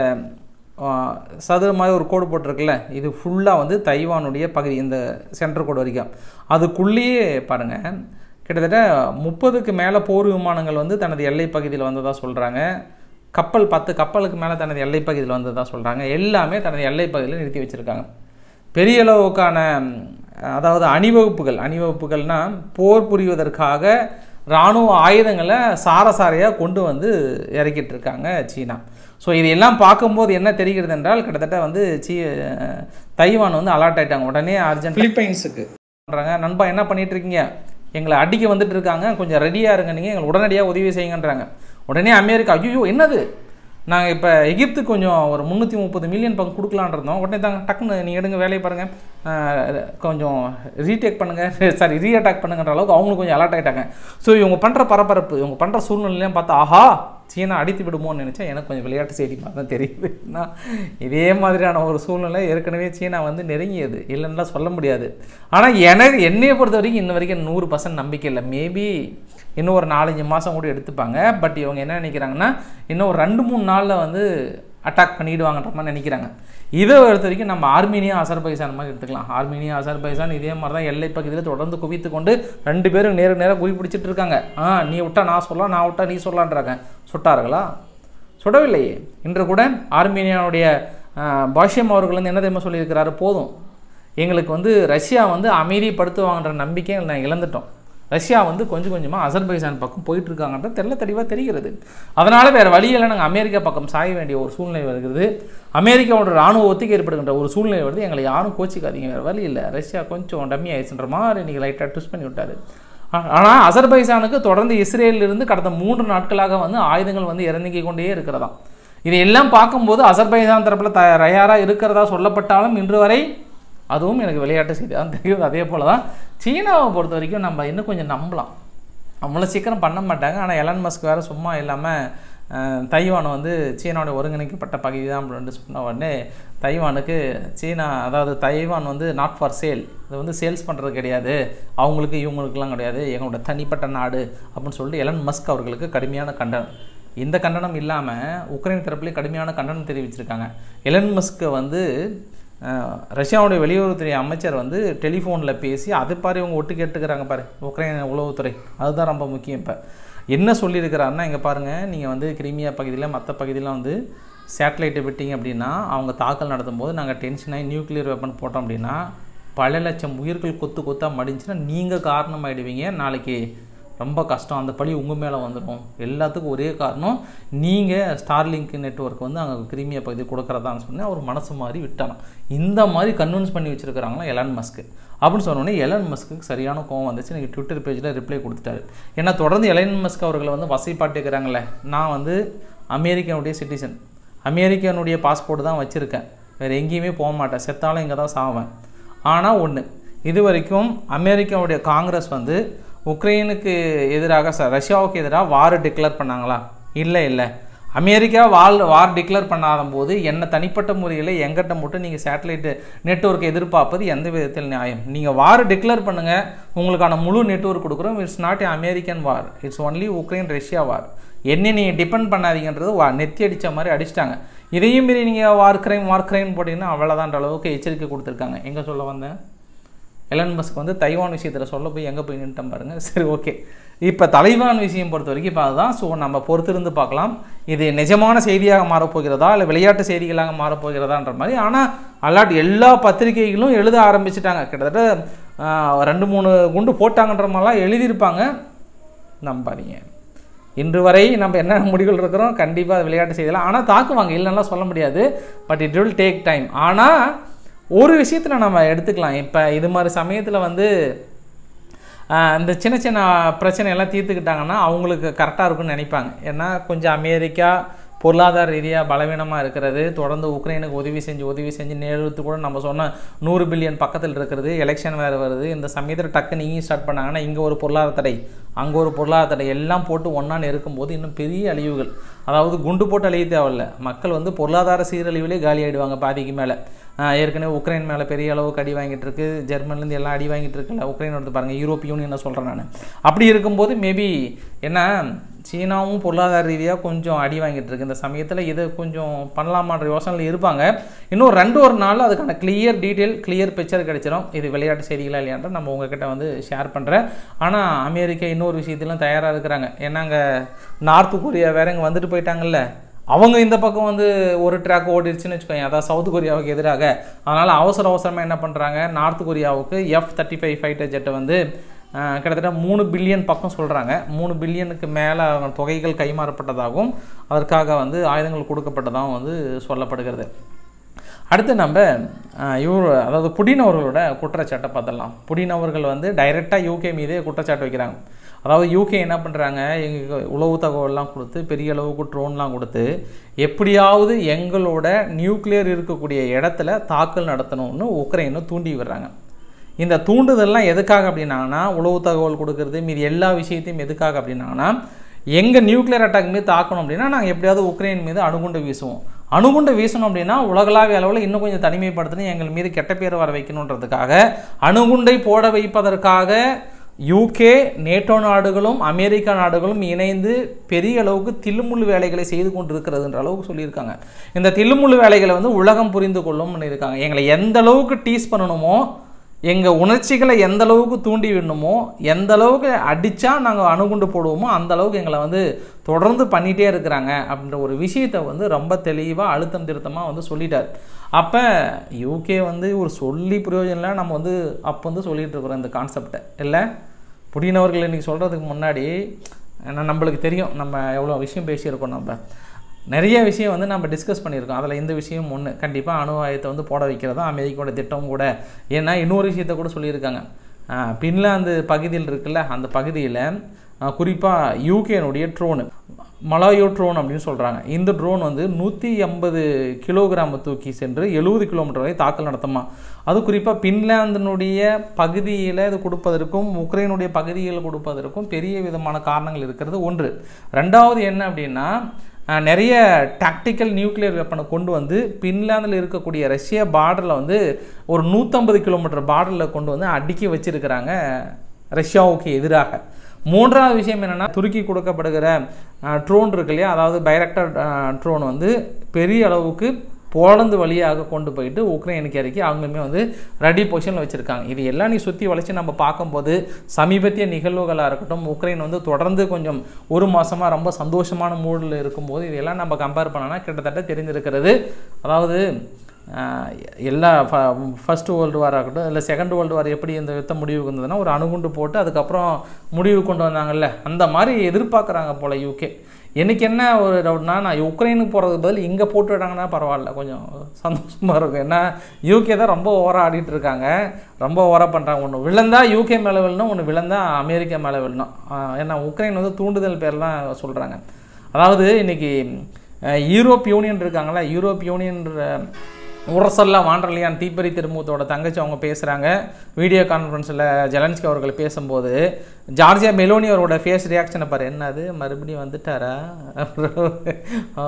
சதுர மாதிரி ஒரு கோடு போட்டிருக்குல்ல இது ஃபுல்லாக வந்து தைவானுடைய பகுதி இந்த சென்டர் கோடு வரைக்கும் அதுக்குள்ளேயே பாருங்கள் கிட்டத்தட்ட முப்பதுக்கு மேலே போர் விமானங்கள் வந்து தனது எல்லை பகுதியில் வந்ததாக சொல்கிறாங்க கப்பல் பத்து கப்பலுக்கு மேலே தனது எல்லை பகுதியில் வந்ததாக சொல்கிறாங்க எல்லாமே தனது எல்லை பகுதியில் நிறுத்தி வச்சுருக்காங்க பெரிய அளவுக்கான அதாவது அணிவகுப்புகள் அணிவகுப்புகள்னால் போர் புரிவதற்காக இராணுவ ஆயுதங்களை சாரசாரையாக கொண்டு வந்து இறக்கிட்டு இருக்காங்க சீனா ஸோ இதையெல்லாம் பார்க்கும்போது என்ன தெரிகிறது என்றால் கிட்டத்தட்ட வந்து சீ தைவான் வந்து அலர்ட் ஆகிட்டாங்க உடனே அர்ஜென்ட் பிலிப்பைன்ஸுக்கு பண்ணுறாங்க நண்பா என்ன பண்ணிட்டு இருக்கீங்க எங்களை அடிக்க வந்துட்டு இருக்காங்க கொஞ்சம் ரெடியாக இருங்க நீங்கள் எங்களை உடனடியாக உதவி செய்யுங்கன்றாங்க உடனே அமெரிக்கா ஐயோ என்னது நாங்கள் இப்போ எகிப்துக்கு கொஞ்சம் ஒரு முந்நூற்றி முப்பது மில்லியன் பங்கு கொடுக்கலான் இருந்தோம் உடனே தாங்க டக்குன்னு நீங்கள் எடுங்க வேலையை பாருங்கள் கொஞ்சம் ரீடேக் பண்ணுங்கள் சாரி ரீஅட்டாக் பண்ணுங்கன்ற அளவுக்கு அவங்களுக்கு கொஞ்சம் அலர்ட் ஆகிட்டாங்க ஸோ இவங்க பண்ணுற பரபரப்பு இவங்க பண்ணுற சூழ்நிலையும் பார்த்தா ஆஹா சீனா அடித்து விடுமோன்னு நினச்சா எனக்கு கொஞ்சம் விளையாட்டு செய்தி மாதிரி தான் தெரியுது ஏன்னா இதே மாதிரியான ஒரு சூழ்நிலை ஏற்கனவே சீனா வந்து நெருங்கியது இல்லைன்னா சொல்ல முடியாது ஆனால் எனக்கு என்னையை பொறுத்த வரைக்கும் இன்ன வரைக்கும் நூறு பர்சன்ட் நம்பிக்கை இல்லை மேபி இன்னும் ஒரு நாலஞ்சு மாதம் கூட எடுத்துப்பாங்க பட் இவங்க என்ன நினைக்கிறாங்கன்னா இன்னும் ஒரு ரெண்டு மூணு நாளில் வந்து அட்டாக் பண்ணிடுவாங்கன்ற மாதிரி நினைக்கிறாங்க இதை பொறுத்த வரைக்கும் நம்ம ஆர்மீனியா அசர்பைசான் மாதிரி எடுத்துக்கலாம் ஆர்மீனியா அசர்பைசான் இதே மாதிரி தான் எல்லை பகுதியில் தொடர்ந்து குவித்து கொண்டு ரெண்டு பேரும் நேரு நேராக குவி பிடிச்சிட்டு இருக்காங்க ஆ நீ விட்டா நான் சொல்லலாம் நான் விட்டா நீ சொல்லலான்றாங்க சுட்டார்களா சுடவில்லையே இன்று கூட ஆர்மீனியாவுடைய பாஷ்யம் அவர்கள் வந்து என்ன தெரியுமா சொல்லியிருக்கிறாரு போதும் எங்களுக்கு வந்து ரஷ்யா வந்து அமைதிப்படுத்துவாங்கன்ற நம்பிக்கை நான் இழந்துட்டோம் ரஷ்யா வந்து கொஞ்சம் கொஞ்சமாக அசர்பைசான் பக்கம் போயிட்டு இருக்காங்கன்றது தெல்ல தெளிவாக தெரிகிறது அதனால் வேறு வழியில் நாங்கள் அமெரிக்கா பக்கம் சாய வேண்டிய ஒரு சூழ்நிலை வருகிறது அமெரிக்காவோட ராணுவ ஒத்திகை ஏற்படுகின்ற ஒரு சூழ்நிலை வருது எங்களை யாரும் கோச்சிக்காதீங்க வேறு வழி இல்லை ரஷ்யா கொஞ்சம் டம்மி ஆயிடுச்சுன்ற மாதிரி இன்றைக்கி லைட்டாக ட்விஸ்ட் பண்ணி விட்டாரு ஆனால் அசர்பைசானுக்கு தொடர்ந்து இஸ்ரேலிருந்து கடந்த மூன்று நாட்களாக வந்து ஆயுதங்கள் வந்து இறங்கி கொண்டே இருக்கிறதாம் இதையெல்லாம் பார்க்கும்போது அசர்பைசான் தரப்பில் த தயாராக இருக்கிறதா சொல்லப்பட்டாலும் இன்று வரை அதுவும் எனக்கு விளையாட்டு செய்தி தான் தெரியுது அதே போல் தான் சீனாவை பொறுத்த வரைக்கும் நம்ம இன்னும் கொஞ்சம் நம்பலாம் அவ்வளோ சீக்கிரம் பண்ண மாட்டாங்க ஆனால் எலன் மஸ்க் வேறு சும்மா இல்லாமல் தைவான் வந்து சீனாவோட ஒருங்கிணைக்கப்பட்ட பகுதி தான் அப்படின்னு சொன்ன உடனே தைவானுக்கு சீனா அதாவது தைவான் வந்து நாட் ஃபார் சேல் இது வந்து சேல்ஸ் பண்ணுறது கிடையாது அவங்களுக்கு இவங்களுக்குலாம் கிடையாது எங்களோட தனிப்பட்ட நாடு அப்படின்னு சொல்லிட்டு எலன் மஸ்க் அவர்களுக்கு கடுமையான கண்டனம் இந்த கண்டனம் இல்லாமல் உக்ரைன் தரப்புலேயே கடுமையான கண்டனம் தெரிவிச்சிருக்காங்க எலன் மஸ்க்கை வந்து ரஷ்யாவுடைய வெளியுறவுத்துறை அமைச்சர் வந்து டெலிஃபோனில் பேசி அது பாரு இவங்க ஒட்டு கேட்டுக்கிறாங்க பாரு உக்ரைன் உளவுத்துறை அதுதான் ரொம்ப முக்கியம் இப்போ என்ன சொல்லியிருக்கிறாருன்னா இங்கே பாருங்கள் நீங்கள் வந்து கிரிமியா பகுதியில் மற்ற பகுதியில் வந்து சேட்டலைட்டை விட்டீங்க அப்படின்னா அவங்க தாக்கல் நடத்தும் போது நாங்கள் டென்ஷனாகி நியூக்ளியர் வெப்பன் போட்டோம் அப்படின்னா பல லட்சம் உயிர்கள் கொத்து கொத்தாக மடிஞ்சுன்னா நீங்கள் காரணமாயிடுவீங்க நாளைக்கு ரொம்ப கஷ்டம் அந்த பழி உங்கள் மேலே வந்துடும் எல்லாத்துக்கும் ஒரே காரணம் நீங்கள் ஸ்டார்லிங்க் நெட்ஒர்க் வந்து அங்கே கிருமிய பகுதி கொடுக்குறதான்னு சொன்னேன் அவர் மனசு மாதிரி விட்டாராம் இந்த மாதிரி கன்வின்ஸ் பண்ணி வச்சுருக்கிறாங்களா எலன் மஸ்க்கு அப்படின்னு சொன்னோடனே எலன் மஸ்க்கு சரியான கோவம் வந்துச்சு நீங்கள் ட்விட்டர் பேஜில் ரிப்ளை கொடுத்துட்டாரு ஏன்னா தொடர்ந்து எலன் மஸ்க் அவர்களை வந்து வசைப்பாட்டுக்கிறாங்களே நான் வந்து அமெரிக்கனுடைய சிட்டிசன் அமெரிக்கனுடைய பாஸ்போர்ட் தான் வச்சுருக்கேன் வேறு எங்கேயுமே போக மாட்டேன் செத்தாலும் இங்கே தான் சாவேன் ஆனால் ஒன்று இது வரைக்கும் அமெரிக்காவுடைய காங்கிரஸ் வந்து உக்ரைனுக்கு எதிராக ச ரஷ்யாவுக்கு எதிராக வார் டிக்ளேர் பண்ணாங்களா இல்லை இல்லை அமெரிக்கா வால் வார் டிக்ளேர் பண்ணாத போது என்ன தனிப்பட்ட முறையில் எங்கிட்ட மட்டும் நீங்கள் சேட்டலைட்டு நெட்ஒர்க் எதிர்பார்ப்பது எந்த விதத்தில் நியாயம் நீங்கள் வார் டிக்ளேர் பண்ணுங்கள் உங்களுக்கான முழு நெட்ஒர்க் கொடுக்குறோம் it's not a American war it's only Ukraine Russia war என்ன நீங்கள் டிபெண்ட் பண்ணாதீங்கன்றது வா நெத்தி அடித்த மாதிரி அடிச்சிட்டாங்க இதையும் மீறி நீங்கள் வார் கிரைம் வார் கிரைம் போட்டிங்கன்னா அவ்வளோதான்ற அளவுக்கு எச்சரிக்கை கொடுத்துருக்காங்க எங்கே சொல்ல வந்தேன் எலன் மஸ்க் வந்து தைவான் விஷயத்தில் சொல்ல போய் எங்கே போய் நின்றுட்டேன் பாருங்கள் சரி ஓகே இப்போ தலைவான் விஷயம் பொறுத்த வரைக்கும் இப்போ அதுதான் ஸோ நம்ம பொறுத்திருந்து பார்க்கலாம் இது நிஜமான செய்தியாக மாறப்போகிறதா இல்லை விளையாட்டு செய்திகளாக மாறப்போகிறதான்ற மாதிரி ஆனால் அல்லாட் எல்லா பத்திரிகைகளும் எழுத ஆரம்பிச்சிட்டாங்க கிட்டத்தட்ட ரெண்டு மூணு குண்டு போட்டாங்கன்ற மாதிரிலாம் எழுதியிருப்பாங்க நம்பாதீங்க இன்று வரை நம்ம என்ன முடிவுகள் இருக்கிறோம் கண்டிப்பாக விளையாட்டு செய்யலாம் ஆனால் தாக்குவாங்க இல்லைன்னா சொல்ல முடியாது but it will take time ஆனால் ஒரு விஷயத்தில் நம்ம எடுத்துக்கலாம் இப்போ இது மாதிரி சமயத்தில் வந்து இந்த சின்ன சின்ன பிரச்சனையெல்லாம் தீர்த்துக்கிட்டாங்கன்னா அவங்களுக்கு கரெக்டாக இருக்கும்னு நினைப்பாங்க ஏன்னா கொஞ்சம் அமெரிக்கா பொருளாதார ரீதியாக பலவீனமாக இருக்கிறது தொடர்ந்து உக்ரைனுக்கு உதவி செஞ்சு உதவி செஞ்சு நேரத்து கூட நம்ம சொன்ன நூறு பில்லியன் பக்கத்தில் இருக்கிறது எலெக்ஷன் வேறு வருது இந்த சமயத்தில் டக்குன்னு இங்கேயும் ஸ்டார்ட் பண்ணாங்கன்னா இங்கே ஒரு பொருளாதார தடை அங்கே ஒரு பொருளாதார தடை எல்லாம் போட்டு ஒன்றான்னு இருக்கும்போது இன்னும் பெரிய அழிவுகள் அதாவது குண்டு போட்டு அழிய தேவையில்ல மக்கள் வந்து பொருளாதார சீரழிவிலே காலி ஆகிடுவாங்க பாதிக்கு மேலே ஏற்கனவே உக்ரைன் மேலே பெரிய அளவுக்கு அடி வாங்கிட்டு இருக்கு ஜெர்மன்லேருந்து எல்லாம் அடி வாங்கிட்டு இருக்குல்ல உக்ரைன் எடுத்து பாருங்கள் யூரோப் யூனியனை சொல்கிறேன் நான் அப்படி இருக்கும்போது மேபி என்ன சீனாவும் பொருளாதார ரீதியாக கொஞ்சம் அடி வாங்கிட்டு இருக்கு இந்த சமயத்தில் இது கொஞ்சம் பண்ணலாமான்ற யோசனையில் இருப்பாங்க இன்னும் ரெண்டு ஒரு நாள் அதுக்கான கிளியர் டீட்டெயில் கிளியர் பிக்சர் கிடைச்சிடும் இது விளையாட்டு செய்திகளா இல்லையான்ற நம்ம உங்ககிட்ட வந்து ஷேர் பண்ணுறேன் ஆனால் அமெரிக்கா இன்னொரு விஷயத்திலும் தயாராக இருக்கிறாங்க ஏன்னா அங்கே நார்த் கொரியா வேற இங்கே வந்துட்டு போயிட்டாங்கல்ல அவங்க இந்த பக்கம் வந்து ஒரு ட்ராக் ஓடிடுச்சுன்னு வச்சுக்கோங்க அதாவது சவுத் கொரியாவுக்கு எதிராக அதனால் அவசர அவசரமாக என்ன பண்ணுறாங்க நார்த் கொரியாவுக்கு எஃப் தேர்ட்டி ஃபைவ் ஃபைட்டர் ஜெட்டை வந்து கிட்டத்தட்ட மூணு பில்லியன் பக்கம் சொல்கிறாங்க மூணு பில்லியனுக்கு மேலே தொகைகள் கைமாறப்பட்டதாகவும் அதற்காக வந்து ஆயுதங்கள் கொடுக்கப்பட்டதாகவும் வந்து சொல்லப்படுகிறது அடுத்து நம்ம இவர் அதாவது புடின் அவர்களோட குற்றச்சாட்டை பார்த்துடலாம் புடின் அவர்கள் வந்து டைரெக்டாக யூகே மீதே குற்றச்சாட்டு வைக்கிறாங்க அதாவது யூகே என்ன பண்ணுறாங்க எங்கள் உளவு தகவல்லாம் கொடுத்து பெரிய அளவுக்கு ட்ரோன்லாம் கொடுத்து எப்படியாவது எங்களோட நியூக்ளியர் இருக்கக்கூடிய இடத்துல தாக்கல் நடத்தணும்னு உக்ரைனை தூண்டி விடுறாங்க இந்த தூண்டுதல்லாம் எதுக்காக அப்படின்னாங்கன்னா உளவு தகவல் கொடுக்கறது மீது எல்லா விஷயத்தையும் எதுக்காக அப்படின்னாங்கன்னா எங்கள் நியூக்ளியர் அட்டாக் மீது தாக்கணும் அப்படின்னா நாங்கள் எப்படியாவது உக்ரைன் மீது அணுகுண்டு வீசுவோம் அணுகுண்டு வீசணும் அப்படின்னா உலகளாவிய அளவில் இன்னும் கொஞ்சம் தனிமைப்படுத்தணும் எங்கள் மீது கெட்ட பேர் வர வைக்கணுன்றதுக்காக அணுகுண்டை போட வைப்பதற்காக யூகே நேட்டோ நாடுகளும் அமெரிக்கா நாடுகளும் இணைந்து பெரிய அளவுக்கு தில்லுமுள்ளு வேலைகளை செய்து கொண்டிருக்கிறதுன்ற அளவுக்கு சொல்லியிருக்காங்க இந்த தில்லுமுள்ளு வேலைகளை வந்து உலகம் புரிந்து கொள்ளும் இருக்காங்க எங்களை எந்த அளவுக்கு டீஸ் பண்ணணுமோ எங்கள் உணர்ச்சிகளை எந்த அளவுக்கு தூண்டி விடணுமோ எந்த அளவுக்கு அடித்தா நாங்கள் அணுகுண்டு போடுவோமோ அந்த அளவுக்கு எங்களை வந்து தொடர்ந்து பண்ணிகிட்டே இருக்கிறாங்க அப்படின்ற ஒரு விஷயத்தை வந்து ரொம்ப தெளிவாக அழுத்தம் திருத்தமாக வந்து சொல்லிட்டார் அப்போ யூகே வந்து ஒரு சொல்லி பிரயோஜனம் நம்ம வந்து அப்போ வந்து சொல்லிகிட்டு இருக்கிறோம் இந்த கான்செப்டை இல்லை புடினவர்கள் இன்றைக்கி சொல்கிறதுக்கு முன்னாடி ஏன்னா நம்மளுக்கு தெரியும் நம்ம எவ்வளோ விஷயம் பேசியிருக்கோம் நம்ம நிறைய விஷயம் வந்து நம்ம டிஸ்கஸ் பண்ணியிருக்கோம் அதில் இந்த விஷயம் ஒன்று கண்டிப்பாக அணு ஆயுதத்தை வந்து போட வைக்கிறது தான் அமெரிக்காவோட திட்டம் கூட ஏன்னா இன்னொரு விஷயத்த கூட சொல்லியிருக்காங்க பின்லாந்து பகுதியில் இருக்குல்ல அந்த பகுதியில் குறிப்பாக யூகேனுடைய ட்ரோனு மலாயோ ட்ரோன் அப்படின்னு சொல்கிறாங்க இந்த ட்ரோன் வந்து நூற்றி எண்பது கிலோகிராம் தூக்கி சென்று எழுபது கிலோமீட்டர் வரை தாக்கல் நடத்துமா அது குறிப்பாக பின்லாந்தினுடைய பகுதியில் இது கொடுப்பதற்கும் உக்ரைனுடைய பகுதியில் கொடுப்பதற்கும் பெரிய விதமான காரணங்கள் இருக்கிறது ஒன்று ரெண்டாவது என்ன அப்படின்னா நிறைய டாக்டிக்கல் நியூக்ளியர் வெப்பனை கொண்டு வந்து பின்லாந்தில் இருக்கக்கூடிய ரஷ்ய பார்டரில் வந்து ஒரு நூற்றம்பது கிலோமீட்டர் பார்டரில் கொண்டு வந்து அடுக்கி வச்சிருக்கிறாங்க ரஷ்யாவுக்கு எதிராக மூன்றாவது விஷயம் என்னென்னா துருக்கி கொடுக்கப்படுகிற ட்ரோன் இருக்கு இல்லையா அதாவது பைரக்டர் ட்ரோன் வந்து பெரிய அளவுக்கு போலந்து வழியாக கொண்டு போயிட்டு உக்ரைனுக்கு இறக்கி அவங்களுமே வந்து ரெடி பொசிஷனில் வச்சுருக்காங்க இது எல்லாம் நீ சுற்றி வளைச்சு நம்ம பார்க்கும்போது சமீபத்திய நிகழ்வுகளாக இருக்கட்டும் உக்ரைன் வந்து தொடர்ந்து கொஞ்சம் ஒரு மாதமாக ரொம்ப சந்தோஷமான மூடில் இருக்கும்போது இதெல்லாம் நம்ம கம்பேர் பண்ணோன்னா கிட்டத்தட்ட தெரிஞ்சிருக்கிறது அதாவது ஆஹ் எல்லா ஃபஸ்ட்டு வேர்ல்டு வார் ஆகட்டும் இல்லை செகண்ட் வேர்ல்டு வார் எப்படி இந்த யுத்தம் முடிவுக்கு வந்ததுன்னா ஒரு அணுகுண்டு போட்டு அதுக்கப்புறம் முடிவு கொண்டு வந்தாங்கல்ல அந்த மாதிரி எதிர்பார்க்குறாங்க போல் யூகே எனக்கு என்ன ஒரு டவுட்னா நான் உக்ரைனுக்கு போகிறதுக்கு பதில் இங்கே போட்டு விட்டாங்கன்னா பரவாயில்ல கொஞ்சம் சந்தோஷமாக இருக்கும் ஏன்னா யூகே தான் ரொம்ப ஓவராக ஆடிட்டு இருக்காங்க ரொம்ப ஓவராக பண்ணுறாங்க ஒன்று விழுந்தா யூகே மேலே விழணும் ஒன்று விழுந்தா அமெரிக்கா மேலே விழணும் ஆஹ் ஏன்னா உக்ரைன் வந்து தூண்டுதல் பேர்லாம் சொல்கிறாங்க அதாவது இன்னைக்கு அஹ், யூரோப் யூனியன் இருக்காங்களா யூரோப் யூனியன் உரசல்லா வாண்டர்லியான் தீப்பறி திருமுகத்தோட தங்கச்சி அவங்க பேசுகிறாங்க வீடியோ கான்ஃபரன்ஸில் ஜெலன்ஸ்கி அவர்கள் பேசும்போது ஜார்ஜியா மெலோனி அவரோட ஃபேஸ் ரியாக்ஷனை பாரு என்னது மறுபடியும் வந்துட்டாரா ஆ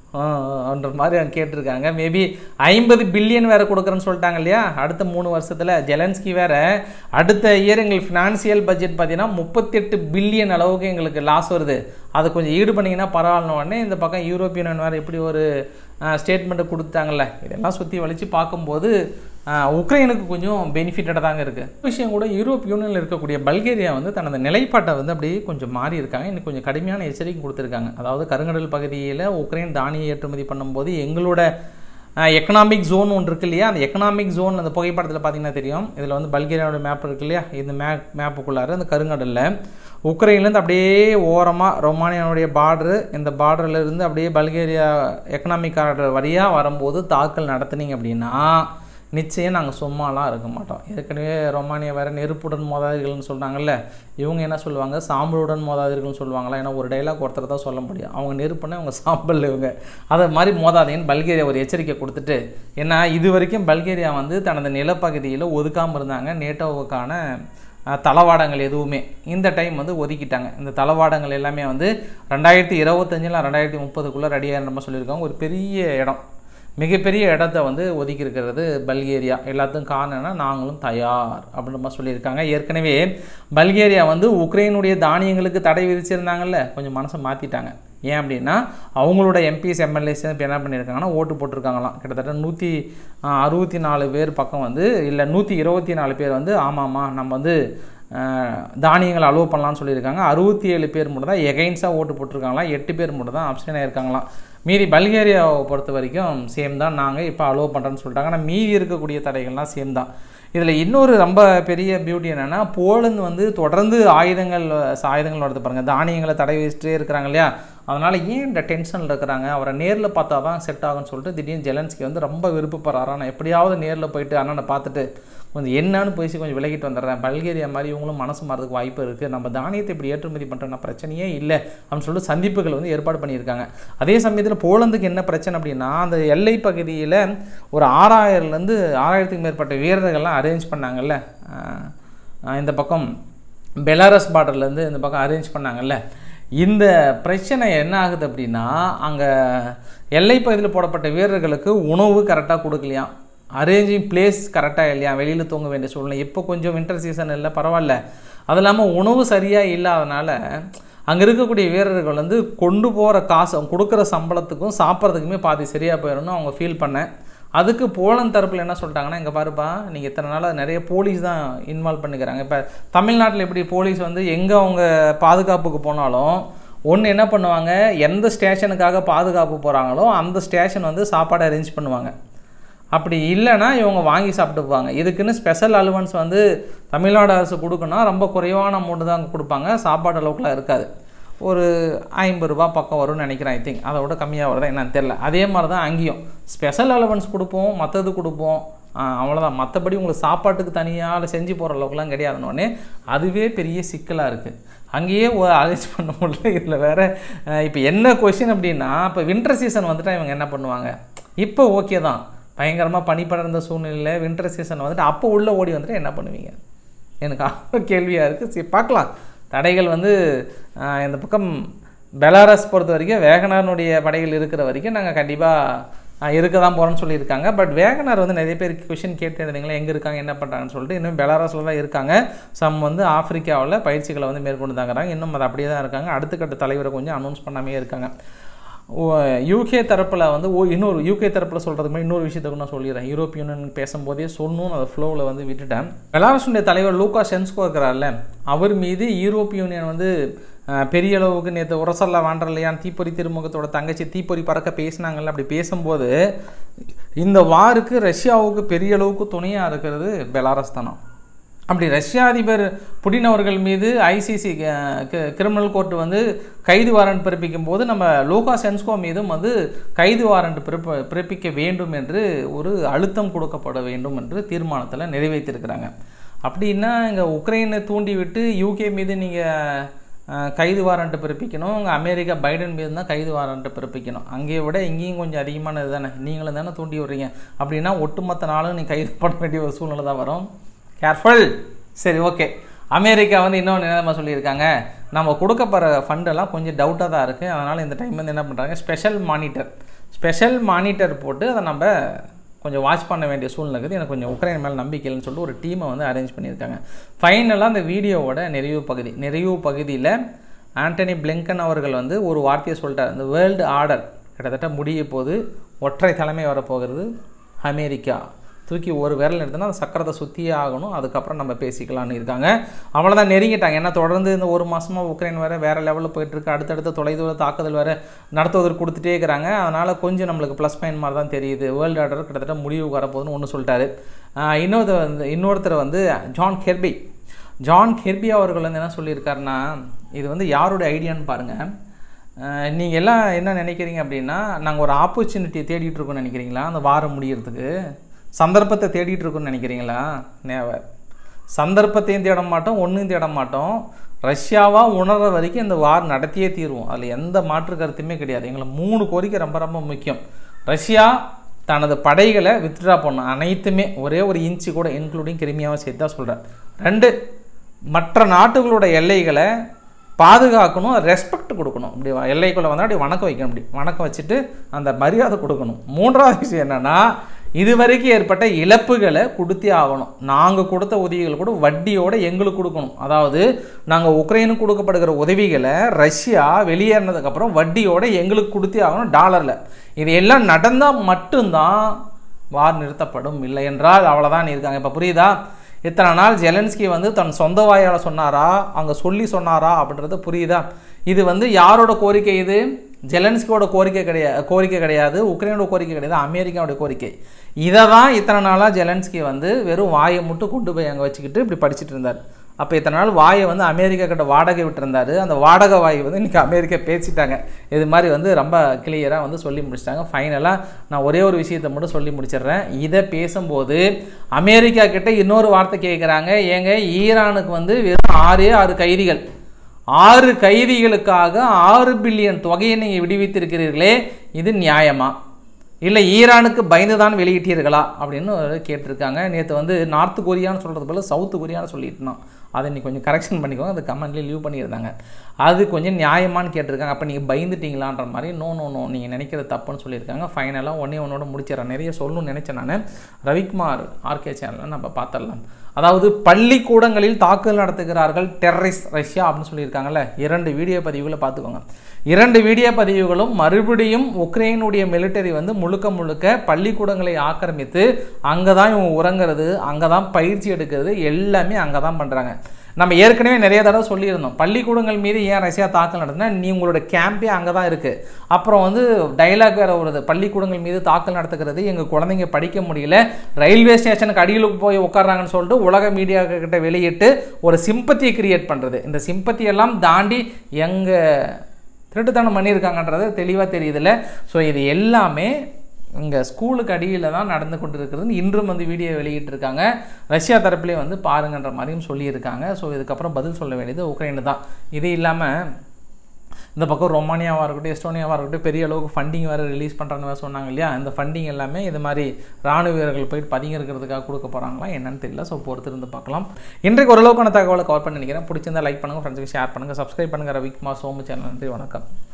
ஆன்ற மாதிரி அவங்க கேட்டிருக்காங்க மேபி ஐம்பது பில்லியன் வேறு கொடுக்குறேன்னு சொல்லிட்டாங்க இல்லையா அடுத்த மூணு வருஷத்தில் ஜெலன்ஸ்கி வேற அடுத்த இயர் எங்களுக்கு ஃபினான்சியல் பட்ஜெட் பார்த்தீங்கன்னா முப்பத்தெட்டு பில்லியன் அளவுக்கு எங்களுக்கு லாஸ் வருது அதை கொஞ்சம் ஈடு பண்ணிங்கன்னா பரவாயில்ல உடனே இந்த பக்கம் யூரோப்பியன் யூனியன் வேறு எப்படி ஒரு ஸ்டேட்மெண்ட்டை கொடுத்தாங்கல்ல இதெல்லாம் சுற்றி வலிச்சு பார்க்கும்போது ஆஹ், உக்ரைனுக்கு கொஞ்சம் பெனிஃபிட்டடாக தாங்க இருக்குது விஷயம் கூட யூரோப் யூனியனில் இருக்கக்கூடிய பல்கேரியா வந்து தனது நிலைப்பாட்டை வந்து அப்படியே கொஞ்சம் மாறி இருக்காங்க இன்னும் கொஞ்சம் கடுமையான எச்சரிக்கை கொடுத்துருக்காங்க அதாவது கருங்கடல் பகுதியில் உக்ரைன் தானிய ஏற்றுமதி பண்ணும்போது எங்களோட எக்கனாமிக் ஜோன் ஒன்று இருக்கு இல்லையா அந்த எக்கனாமிக் ஜோன் அந்த புகைப்படத்தில் பார்த்தீங்கன்னா தெரியும் இதில் வந்து பல்கேரியாவோட மேப் இருக்கு இல்லையா இந்த மேப் மேப்புக்குள்ளார அந்த கருங்கடலில் உக்ரைன்லேருந்து அப்படியே ஓரமாக ரொமானியாவுடைய பார்டரு இந்த பார்டர்ல இருந்து அப்படியே பல்கேரியா எக்கனாமிக் கார்டர் வழியாக வரும்போது தாக்கல் நடத்துனீங்க அப்படின்னா நிச்சயம் நாங்கள் சும்மாலாம் இருக்க மாட்டோம் ஏற்கனவே ரொமானியா வேறு நெருப்புடன் மோதாதீர்கள்னு சொல்கிறாங்கல்ல இவங்க என்ன சொல்லுவாங்க சாம்பலுடன் மோதாதீர்கள்னு சொல்லுவாங்களா ஏன்னா ஒரு டைலாக் ஒருத்தர் தான் சொல்ல முடியும் அவங்க நெருப்புன்னா அவங்க சாம்பல் இவங்க அதை மாதிரி மோதாதீங்கன்னு பல்கேரியா ஒரு எச்சரிக்கை கொடுத்துட்டு ஏன்னா இது வரைக்கும் பல்கேரியா வந்து தனது நிலப்பகுதியில் ஒதுக்காமல் இருந்தாங்க நேட்டோவுக்கான அஹ், தளவாடங்கள் எதுவுமே இந்த டைம் வந்து ஒதுக்கிட்டாங்க இந்த தளவாடங்கள் எல்லாமே வந்து ரெண்டாயிரத்தி இருபத்தஞ்சில் ரெண்டாயிரத்தி முப்பதுக்குள்ளே ரெடியாக நம்ம சொல்லியிருக்காங்க ஒரு பெரிய இடம் மிகப்பெரிய இடத்த வந்து ஒதுக்கி இருக்கிறது பல்கேரியா எல்லாத்துக்கும் காரணம்னா நாங்களும் தயார் அப்படின்ற மாதிரி சொல்லியிருக்காங்க ஏற்கனவே பல்கேரியா வந்து உக்ரைனுடைய தானியங்களுக்கு தடை விதிச்சிருந்தாங்கல்ல கொஞ்சம் மனசை மாற்றிட்டாங்க ஏன் அப்படின்னா அவங்களோட எம்பிஸ் எம்எல்ஏஸ் இப்போ என்ன பண்ணியிருக்காங்கன்னா ஓட்டு போட்டிருக்காங்களாம் கிட்டத்தட்ட நூற்றி அறுபத்தி நாலு பேர் பக்கம் வந்து இல்லை நூற்றி இருபத்தி நாலு பேர் வந்து ஆமாம்மா நம்ம வந்து அஹ், தானியங்களை அலோவ் பண்ணலாம்னு சொல்லியிருக்காங்க அறுபத்தி ஏழு பேர் மட்டும் தான் எகைன்ஸாக ஓட்டு போட்டிருக்காங்களாம் எட்டு பேர் மட்டும் தான் அப்சன் ஆயிருக்காங்களாம் மீதி பல்கேரியாவை பொறுத்த வரைக்கும் சேம் தான் நாங்கள் இப்போ அலோவ் பண்ணுறோன்னு சொல்லிட்டாங்க ஆனால் மீதி இருக்கக்கூடிய தடைகள்லாம் சேம் தான் இதில் இன்னொரு ரொம்ப பெரிய பியூட்டி என்னென்னா போலந்து வந்து தொடர்ந்து ஆயுதங்கள் ஆயுதங்கள் வருது பாருங்கள் தானியங்களை தடை வச்சுட்டே இருக்கிறாங்க இல்லையா அதனால் ஏன் இந்த டென்ஷனில் இருக்கிறாங்க அவரை நேரில் பார்த்தா தான் செட் ஆகும்னு சொல்லிட்டு திடீர்னு ஜெலன்ஸ்கி வந்து ரொம்ப விருப்பப்படுறாரா நான் எப்படியாவது நேரில் போயிட்டு அண்ணனை பார்த்துட்டு கொஞ்சம் என்னன்னு பேசி கொஞ்சம் விலகிட்டு வந்துடுறேன் பல்கேரியா மாதிரி இவங்களும் மனசு மாறதுக்கு வாய்ப்பு இருக்குது நம்ம தானியத்தை இப்படி ஏற்றுமதி பண்ணுறோன்னா பிரச்சனையே இல்லை அப்படின்னு சொல்லிட்டு சந்திப்புகள் வந்து ஏற்பாடு பண்ணியிருக்காங்க அதே சமயத்தில் போலந்துக்கு என்ன பிரச்சனை அப்படின்னா அந்த எல்லை பகுதியில் ஒரு ஆறாயிரம்லேருந்து ஆறாயிரத்துக்கு மேற்பட்ட வீரர்கள்லாம் அரேஞ்ச் பண்ணாங்கல்ல ஆஹ் ஆஹ் இந்த பக்கம் பெலாரஸ் பார்டர்லேருந்து இந்த பக்கம் அரேஞ்ச் பண்ணாங்கல்ல இந்த பிரச்சனை என்ன ஆகுது அப்படின்னா அங்கே எல்லைப்பகுதியில் போடப்பட்ட வீரர்களுக்கு உணவு கரெக்டாக கொடுக்கலையாம் அரேஞ்சிங் பிளேஸ் கரெக்டாக இல்லையா வெளியில் தூங்க வேண்டிய சூழ்நிலை இப்போ கொஞ்சம் வின்டர் சீசன் இல்லை பரவாயில்ல அது இல்லாமல் உணவு சரியாக இல்லாதனால அங்கே இருக்கக்கூடிய வீரர்கள் வந்து கொண்டு போகிற காசு அவங்க கொடுக்குற சம்பளத்துக்கும் சாப்பிட்றதுக்குமே பாதி சரியாக போயிடும்னு அவங்க ஃபீல் பண்ணேன் அதுக்கு போலந்து தரப்பில் என்ன சொல்லிட்டாங்கன்னா இங்கே பாருப்பா நீங்கள் இத்தனை நாளாக நிறைய போலீஸ் தான் இன்வால்வ் பண்ணிக்கிறாங்க இப்போ தமிழ்நாட்டில் எப்படி போலீஸ் வந்து எங்கே அவங்க பாதுகாப்புக்கு போனாலும் ஒன்று என்ன பண்ணுவாங்க எந்த ஸ்டேஷனுக்காக பாதுகாப்பு போகிறாங்களோ அந்த ஸ்டேஷன் வந்து சாப்பாடு அரேஞ்ச் பண்ணுவாங்க அப்படி இல்லைன்னா இவங்க வாங்கி சாப்பிட்டுக்குவாங்க இதுக்குன்னு ஸ்பெஷல் அலுவன்ஸ் வந்து தமிழ்நாடு அரசு கொடுக்கணும் ரொம்ப குறைவான அமௌண்ட்டு தான் கொடுப்பாங்க சாப்பாடு அளவுக்குலாம் இருக்காது ஒரு ஐம்பது ரூபா பக்கம் வரும்னு நினைக்கிறேன் ஐ திங்க் அதை விட கம்மியாக வருதா என்னன்னு தெரில அதே மாதிரி தான் அங்கேயும் ஸ்பெஷல் அலவன்ஸ் கொடுப்போம் மற்றது கொடுப்போம் ஆஹ் அவ்வளோதான் மற்றபடி உங்களுக்கு சாப்பாட்டுக்கு தனியாக செஞ்சு போகிற அளவுக்குலாம் கிடையாதுன்னொடனே அதுவே பெரிய சிக்கலாக இருக்குது அங்கேயே அரேஞ்ச் பண்ண முடியல இதில் வேறு இப்போ என்ன கொஷின் அப்படின்னா இப்போ வின்டர் சீசன் வந்துட்டா இவங்க என்ன பண்ணுவாங்க இப்போ ஓகே தான் பயங்கரமாக பனி படர்ந்த சூழ்நிலையில் வின்டர் சீசன் வந்துட்டு அப்போ உள்ளே ஓடி வந்துட்டு என்ன பண்ணுவீங்க எனக்கு ஆக கேள்வியாக இருக்குது சரி பார்க்கலாம் தடைகள் வந்து ஆஹ், இந்த பக்கம் பெலாரஸ் பொறுத்த வரைக்கும் வேகனாருடைய படைகள் இருக்கிற வரைக்கும் நாங்கள் கண்டிப்பாக இருக்க தான் போகிறோம்னு சொல்லியிருக்காங்க பட் வேகனார் வந்து நிறைய பேர் கொஷின் கேட்டு இருந்தீங்களா எங்கே இருக்காங்க என்ன பண்ணுறாங்கன்னு சொல்லிட்டு இன்னும் பெலாரஸில் தான் இருக்காங்க சம் வந்து ஆப்பிரிக்காவில் பயிற்சிகளை வந்து மேற்கொண்டு தாங்கிறாங்க இன்னும் அது அப்படியே தான் இருக்காங்க அடுத்த கட்ட தலைவரை கொஞ்சம் அனௌன்ஸ் பண்ணாமே இருக்காங்க யூகே தரப்பில் வந்து ஓ இன்னொரு யூகே தரப்பில் சொல்கிறது மாதிரி இன்னொரு விஷயத்துக்கு நான் சொல்லிடுறேன் யூரோப்பிய யூனியன் பேசும்போதே சொல்லணும்னு அந்த ஃப்ளோவில் வந்து விட்டுட்டேன் பெலாரஸுடைய தலைவர் லூகா சென்ஸ்கோ இருக்கிறார்ல அவர் மீது யூரோப்பிய யூனியன் வந்து அஹ், பெரிய அளவுக்கு நேற்று உரசல்ல வாண்டர்லையான் தீப்பொறி திருமுகத்தோட தங்கச்சி தீப்பொறி பறக்க பேசினாங்கல்ல அப்படி பேசும்போது இந்த வாருக்கு ரஷ்யாவுக்கு பெரிய அளவுக்கு துணையாக இருக்கிறது பெலாரஸ் தானோ அப்படி ரஷ்ய அதிபர் புடின் அவர்கள் மீது ஐசிசி கிரிமினல் கோர்ட் வந்து கைது வாரண்ட் பிறப்பிக்கும் போது நம்ம லோகா சென்ஸ்கோ மீதும் வந்து கைது வாரண்ட் பிறப்ப பிறப்பிக்க வேண்டும் என்று ஒரு அழுத்தம் கொடுக்கப்பட வேண்டும் என்று தீர்மானத்தில் நிறைவேற்றிருக்கிறாங்க அப்படின்னா இங்கே உக்ரைனை தூண்டி விட்டு யூகே மீது நீங்கள் கைது வாரண்ட் பிறப்பிக்கணும் உங்கள் அமெரிக்கா பைடன் மீது தான் கைது வாரண்ட் பிறப்பிக்கணும் அங்கேயை விட இங்கேயும் கொஞ்சம் அதிகமானது தானே நீங்களும் தானே தூண்டி விடுறீங்க அப்படின்னா ஒட்டுமொத்த நாளும் நீ கைது பண்ண வேண்டிய ஒரு சூழ்நிலை தான் வரும் கேர்ஃபுல் சரி ஓகே அமெரிக்கா வந்து இன்னொன்று நிலைமை சொல்லியிருக்காங்க நம்ம கொடுக்க போகிற ஃபண்டெல்லாம் கொஞ்சம் டவுட்டாக தான் இருக்குது அதனால் இந்த டைம் வந்து என்ன பண்ணுறாங்க ஸ்பெஷல் மானிட்டர் ஸ்பெஷல் மானிட்டர் போட்டு அதை நம்ம கொஞ்சம் வாட்ச் பண்ண வேண்டிய சூழ்நிலை இருக்குது எனக்கு கொஞ்சம் உக்ரைன் மேலே நம்பிக்கை இல்லைன்னு சொல்லிட்டு ஒரு டீமை வந்து அரேஞ்ச் பண்ணியிருக்காங்க ஃபைனலாக அந்த வீடியோவோட நிறைவு பகுதி நிறைவு பகுதியில் ஆண்டனி பிளிங்கன் அவர்கள் வந்து ஒரு வார்த்தையை சொல்லிட்டார் இந்த வேர்ல்டு ஆர்டர் கிட்டத்தட்ட முடிய போது ஒற்றை தலைமை வரப்போகிறது அமெரிக்கா தூக்கி ஒரு விரல் எடுத்தோன்னா அந்த சக்கரத்தை சுற்றியே ஆகணும் அதுக்கப்புறம் நம்ம பேசிக்கலாம்னு இருக்காங்க அவ்வளோதான் நெருங்கிட்டாங்க ஏன்னா தொடர்ந்து இந்த ஒரு மாதமாக உக்ரைன் வேறு வேறு லெவலில் போயிட்டுருக்கு அடுத்தடுத்த தொலைதூர தாக்குதல் வேறு நடத்துவதற்கு கொடுத்துட்டே இருக்கிறாங்க அதனால் கொஞ்சம் நம்மளுக்கு ப்ளஸ் பாயிண்ட் மாதிரி தான் தெரியுது வேர்ல்டு ஆர்டர் கிட்டத்தட்ட முடிவுக்கு வரப்போகுதுன்னு ஒன்று சொல்லிட்டாரு ஆஹ் இன்னொருத்தர் வந்து இன்னொருத்தர் வந்து ஜான் கெர்பி ஜான் கெர்பி அவர்கள் வந்து என்ன சொல்லியிருக்காருன்னா இது வந்து யாருடைய ஐடியான்னு பாருங்கள் நீங்கள் எல்லாம் என்ன நினைக்கிறீங்க அப்படின்னா நாங்கள் ஒரு ஆப்பர்ச்சுனிட்டியை தேடிட்டு இருக்கோம்னு நினைக்கிறீங்களா அந்த வாரம் முடியறதுக்கு சந்தர்ப்பத்தை தேடிட்டு இருக்கோம்னு நினைக்கிறீங்களா நேவர் சந்தர்ப்பத்தையும் தேட மாட்டோம் ஒன்றும் தேட மாட்டோம் ரஷ்யாவாக உணர்ற வரைக்கும் இந்த வார் நடத்தியே தீருவோம் அதில் எந்த மாற்று கருத்துமே கிடையாது எங்களுக்கு மூணு கோரிக்கை ரொம்ப ரொம்ப முக்கியம் ரஷ்யா தனது படைகளை வித்ட்ரா பண்ணும் அனைத்துமே ஒரே ஒரு இன்ச்சு கூட இன்க்ளூடிங் கிருமியாவை சேர்த்து தான் சொல்கிறேன் ரெண்டு மற்ற நாட்டுகளோட எல்லைகளை பாதுகாக்கணும் ரெஸ்பெக்ட் கொடுக்கணும் இப்படி வ- எல்லைக்குள்ளே வந்தால் அப்படி வணக்கம் வைக்கணும் அப்படி வணக்கம் வச்சுட்டு அந்த மரியாதை கொடுக்கணும் மூன்றாவது விஷயம் என்னென்னா இதுவரைக்கும் ஏற்பட்ட இழப்புகளை கொடுத்தே ஆகணும் நாங்கள் கொடுத்த உதவிகள் கூட வட்டியோட எங்களுக்கு கொடுக்கணும் அதாவது நாங்கள் உக்ரைனுக்கு கொடுக்கப்படுகிற உதவிகளை ரஷ்யா வெளியேறினதுக்கப்புறம் வட்டியோட எங்களுக்கு கொடுத்தே ஆகணும் டாலரில் இது எல்லாம் நடந்தால் மட்டும்தான் வார் நிறுத்தப்படும் இல்லை என்றால் அவ்வளோதான் இருக்காங்க இப்போ புரியுதா இத்தனை நாள் ஜெலன்ஸ்கி வந்து தன் சொந்த வாயால் சொன்னாரா அங்கே சொல்லி சொன்னாரா அப்படின்றது புரியுதா இது வந்து யாரோட கோரிக்கை இது ஜெலன்ஸ்கியோட கோரிக்கை கிடையாது கோரிக்கை கிடையாது உக்ரைனோட கோரிக்கை கிடையாது அமெரிக்காவோட கோரிக்கை இதை தான் இத்தனை நாளாக ஜெலன்ஸ்கி வந்து வெறும் வாயை மட்டும் கொண்டு போய் அங்கே வச்சுக்கிட்டு இப்படி படிச்சுட்டு இருந்தார் அப்போ இத்தனை நாள் வாயை வந்து அமெரிக்கா கிட்ட வாடகை விட்டுருந்தாரு அந்த வாடகை வாய் வந்து இன்றைக்கி அமெரிக்கா பேசிட்டாங்க இது மாதிரி வந்து ரொம்ப கிளியராக வந்து சொல்லி முடிச்சிட்டாங்க ஃபைனலாக நான் ஒரே ஒரு விஷயத்தை மட்டும் சொல்லி முடிச்சிடுறேன் இதை பேசும்போது அமெரிக்கா கிட்ட இன்னொரு வார்த்தை கேட்குறாங்க ஏங்க ஈரானுக்கு வந்து வெறும் ஆறே ஆறு கைதிகள் ஆறு கைதிகளுக்காக ஆறு பில்லியன் தொகையை நீங்கள் விடுவித்திருக்கிறீர்களே இது நியாயமா இல்லை ஈரானுக்கு பயந்து தான் வெளியிட்டீர்களா அப்படின்னு ஒரு கேட்டிருக்காங்க நேற்று வந்து நார்த் கொரியான்னு சொல்கிறது போல சவுத் கொரியான்னு சொல்லிட்டுனோம் அதை நீ கொஞ்சம் கரெக்ஷன் பண்ணிக்கோங்க அது கமெண்ட்லேயே லீவ் பண்ணியிருந்தாங்க அது கொஞ்சம் நியாயமான்னு கேட்டிருக்காங்க அப்போ நீங்கள் பயந்துட்டீங்களான்ற மாதிரி நோ நோ நோ நீங்கள் நினைக்கிறது தப்புன்னு சொல்லியிருக்காங்க ஃபைனலாக ஒன்றே ஒன்னோட முடிச்சிடறேன் நிறைய சொல்லணும்னு நினச்சேன் நான் ரவிக்குமார் ஆர்கே சேனலில் நம்ம பார்த்துடலாம் அதாவது பள்ளிக்கூடங்களில் தாக்குதல் நடத்துகிறார்கள் டெரரிஸ்ட் ரஷ்யா அப்படின்னு சொல்லியிருக்காங்கல்ல இரண்டு வீடியோ பதிவுகளை பார்த்துக்கோங்க இரண்டு வீடியோ பதிவுகளும் மறுபடியும் உக்ரைனுடைய மிலிட்டரி வந்து முழுக்க முழுக்க பள்ளிக்கூடங்களை ஆக்கிரமித்து அங்கே தான் இவங்க உறங்குறது அங்கே தான் பயிற்சி எடுக்கிறது எல்லாமே அங்கே தான் பண்ணுறாங்க நம்ம ஏற்கனவே நிறைய தடவை சொல்லியிருந்தோம் பள்ளிக்கூடங்கள் மீது ஏன் ரஷ்யா தாக்கல் நடத்துனா நீ உங்களோட கேம்பே அங்கே தான் இருக்குது அப்புறம் வந்து டைலாக் வேறு வருது பள்ளிக்கூடங்கள் மீது தாக்கல் நடத்துகிறது எங்கள் குழந்தைங்க படிக்க முடியல ரயில்வே ஸ்டேஷனுக்கு அடியில் போய் உட்கார்றாங்கன்னு சொல்லிட்டு உலக மீடியா கிட்ட வெளியிட்டு ஒரு சிம்பத்தியை கிரியேட் பண்ணுறது இந்த சிம்பத்தி எல்லாம் தாண்டி எங்கள் திருட்டுத்தனம் பண்ணியிருக்காங்கன்றது தெளிவாக தெரியுதுல்ல ஸோ இது எல்லாமே இங்கே ஸ்கூலுக்கு அடியில் தான் நடந்து கொண்டு இருக்கிறதுன்னு இன்றும் வந்து வீடியோ வெளியிட்டிருக்காங்க ரஷ்யா தரப்புலேயே வந்து பாருங்கன்ற மாதிரியும் சொல்லியிருக்காங்க ஸோ இதுக்கப்புறம் பதில் சொல்ல வேண்டியது உக்ரைனு தான் இது இல்லாமல் இந்த பக்கம் ரொமானியாவாக இருக்கட்டும் எஸ்டோனியாவாக இருக்கட்டும் பெரிய அளவுக்கு ஃபண்டிங் வேறு ரிலீஸ் பண்ணுறான்னு வேறு சொன்னாங்க இல்லையா இந்த ஃபண்டிங் எல்லாமே இது மாதிரி ராணுவ வீரர்கள் போயிட்டு பதுங்கி இருக்கிறதுக்காக கொடுக்க போகிறாங்களா என்னன்னு தெரியல ஸோ பொறுத்து இருந்து பார்க்கலாம் இன்றைக்கு ஓரளவுக்கான தகவலை கவர் பண்ணி நினைக்கிறேன் பிடிச்சிருந்தா லைக் பண்ணுங்கள் ஃப்ரெண்ட்ஸுக்கு ஷேர் பண்ணுங்கள் சப்ஸ்கிரைப் பண்ணுங்கள் ரவிக்குமார் சோமு சேனல் நன்றி வணக்கம்